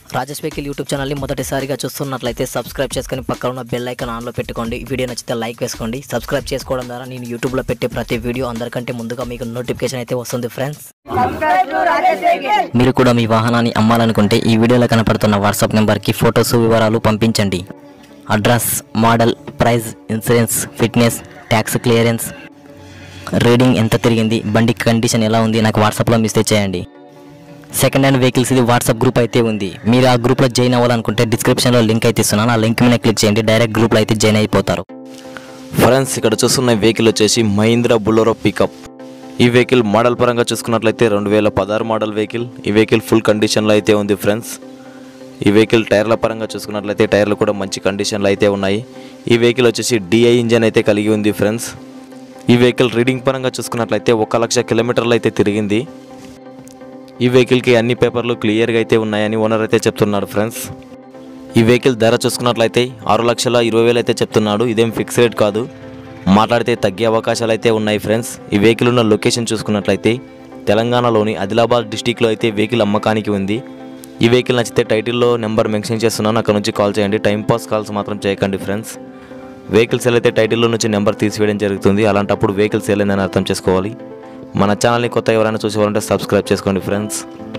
Rajesh vehicle YouTube ఛానల్ని మొదటిసారిగా చూస్తున్నట్లయితే సబ్స్క్రైబ్ చేసుకొని పక్కన ఉన్న బెల్ ఐకాన్ ఆన్లో పెట్టుకోండి ఈ వీడియో నచ్చితే లైక్ వేసుకోండి సబ్స్క్రైబ్ చేసుకోవడం ద్వారా నేను యూట్యూబ్లో పెట్టే ప్రతి వీడియో అందరికంటే ముందుగా మీకు నోటిఫికేషన్ అయితే వస్తుంది ఫ్రెండ్స్ మీరు కూడా మీ వాహనాన్ని అమ్మాలనుకుంటే ఈ వీడియోలో కనపడుతున్న వాట్సాప్ నెంబర్కి ఫొటోస్ వివరాలు పంపించండి address model price insurance fitness tax clearance reading ఎంత తిరిగింది బండి కండిషన్ ఎలా ఉంది నాకు వాట్సాప్లో మెసేజ్ చేయండి సెకండ్ హ్యాండ్ వెహికల్స్ ఇది వాట్సాప్ గ్రూప్ అయితే ఉంది మీరు ఆ గ్రూప్లో జాయిన్ అవ్వాలనుకుంటే డిస్క్రిప్షన్లో లింక్ అయితే ఇస్తున్నాను ఆ లింక్ మీద క్లిక్ చేయండి డైరెక్ట్ గ్రూప్లో అయితే జాయిన్ అయిపోతారు ఫ్రెండ్స్ ఇక్కడ చూస్తున్న వెహికల్ వచ్చేసి మహీంద్రా బులోరో పికప్ ఈ వెహికల్ మోడల్ పరంగా చూసుకున్నట్లయితే రెండు వేల పదహారు మోడల్ వెహికల్ ఈ వెహికల్ ఫుల్ కండిషన్లో అయితే ఉంది ఫ్రెండ్స్ ఈ వెహికల్ టైర్ల పరంగా చూసుకున్నట్లయితే టైర్లు కూడా మంచి కండిషన్లో అయితే ఉన్నాయి ఈ వెహికల్ వచ్చేసి డిఐ ఇంజన్ అయితే కలిగి ఉంది ఫ్రెండ్స్ ఈ వెహికల్ రీడింగ్ పరంగా చూసుకున్నట్లయితే ఒక లక్ష కిలోమీటర్లు అయితే తిరిగింది ఈ వెహికల్కి అన్ని పేపర్లు క్లియర్గా అయితే ఉన్నాయని ఓనర్ అయితే చెప్తున్నాడు ఫ్రెండ్స్ ఈ వెహికల్ ధర చూసుకున్నట్లయితే ఆరు లక్షల ఇరవై వేలు అయితే చెప్తున్నాడు ఇదేం ఫిక్స్ రేట్ కాదు మాట్లాడితే తగ్గే అవకాశాలు అయితే ఉన్నాయి ఫ్రెండ్స్ ఈ వెహికల్ ఉన్న లొకేషన్ చూసుకున్నట్లయితే తెలంగాణలోని ఆదిలాబాద్ డిస్టిక్లో అయితే వెహికల్ అమ్మకానికి ఉంది ఈ వెహికల్ నచ్చితే టైటిల్లో నెంబర్ మెన్షన్ చేస్తున్నాను అక్కడ నుంచి కాల్ చేయండి టైం పాస్ కాల్స్ మాత్రం చేయకండి ఫ్రెండ్స్ వెహికల్ సేల్ అయితే టైటిల్లో నుంచి నెంబర్ తీసివేయడం జరుగుతుంది అలాంటప్పుడు వెహికల్ సేల్ అయిందని అర్థం చేసుకోవాలి మన ఛానల్ని కొత్త ఎవరైనా చూసేవాలంటే సబ్స్క్రైబ్ చేసుకోండి ఫ్రెండ్స్